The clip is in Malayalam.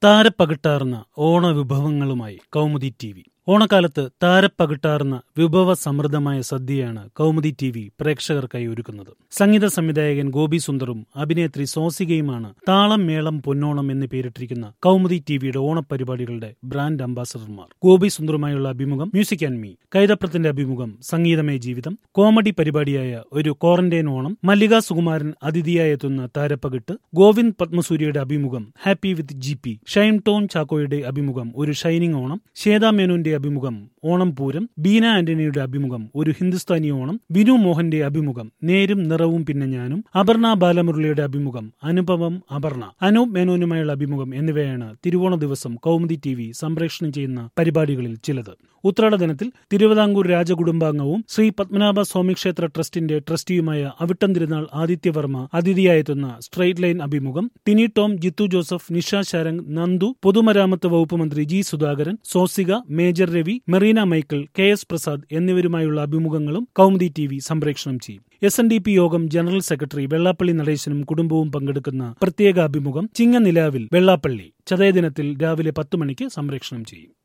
താരപ്പകിട്ടാർന്ന ഓണവിഭവങ്ങളുമായി കൗമുദി ടി വി ഓണക്കാലത്ത് താരപ്പകിട്ടാർന്ന വിഭവ സമൃദ്ധമായ സദ്യയാണ് കൗമുദി ടി വി പ്രേക്ഷകർക്കായി ഒരുക്കുന്നത് സംഗീത സംവിധായകൻ ഗോപി സുന്ദറും അഭിനേത്രി സോസികയുമാണ് താളം മേളം പൊന്നോണം എന്ന് പേരിട്ടിരിക്കുന്ന കൗമുദി ടിവിയുടെ ഓണപരിപാടികളുടെ ബ്രാൻഡ് അംബാസഡർമാർ ഗോപി സുന്ദറുമായുള്ള അഭിമുഖം മ്യൂസിക് ആൻഡ് മീ കൈതപ്രത്തിന്റെ അഭിമുഖം സംഗീതമയ ജീവിതം കോമഡി പരിപാടിയായ ഒരു ക്വാറന്റൈൻ ഓണം മല്ലിക സുകുമാരൻ അതിഥിയായി എത്തുന്ന താരപ്പകിട്ട് ഗോവിന്ദ് പത്മസൂര്യയുടെ അഭിമുഖം happy with G P Shine Tom ചാക്കോയുടെ അഭിമുഖം ഒരു ഷൈനിങ് ഓണം ശ്വേതാ മേനോന്റെ അഭിമുഖം ഓണം പൂരം ബീന ആന്റണിയുടെ അഭിമുഖം ഒരു ഹിന്ദുസ്ഥാനി ഓണം വിനു മോഹന്റെ അഭിമുഖം നേരും നിറവും പിന്നെ ഞാനും അപർണ ബാലമുരളിയുടെ അഭിമുഖം അനുപമം അപർണ അനൂപ് മേനോനുമായുള്ള അഭിമുഖം എന്നിവയാണ് തിരുവോണ ദിവസം കൗമുദി ടി വി സംപ്രേഷണം ചെയ്യുന്ന പരിപാടികളിൽ ചിലത് ഉത്രാട ദിനത്തിൽ തിരുവിതാംകൂർ രാജകുടുംബാംഗവും ശ്രീ പത്മനാഭ സ്വാമി ക്ഷേത്ര ട്രസ്റ്റിന്റെ ട്രസ്റ്റിയുമായ അവിട്ടം തിരുനാൾ ആദിത്യവർമ്മ അതിഥിയായെത്തുന്ന സ്ട്രൈറ്റ് ലൈൻ അഭിമുഖം ടിനി ടോം ജിത്തു ജോസഫ് നിഷ ശരംഗ് നന്ദു പൊതുമരാമത്ത് വകുപ്പ് മന്ത്രി ജി സുധാകരൻ സോസിക Major Ravi Marina Michael K S Prasad എന്നിവരുമായുള്ള അഭിമുഖങ്ങളും കൗമുദി ടി വി സംപ്രേഷണം ചെയ്യും എസ് എൻ ഡി പി യോഗം ജനറൽ സെക്രട്ടറി വെള്ളാപ്പള്ളി നടേശനും കുടുംബവും പങ്കെടുക്കുന്ന പ്രത്യേക അഭിമുഖം ചിങ്ങനിലാവിൽ വെള്ളാപ്പള്ളി ചതയ ദിനത്തിൽ രാവിലെ പത്ത് മണിക്ക് സംപ്രേഷണം ചെയ്യും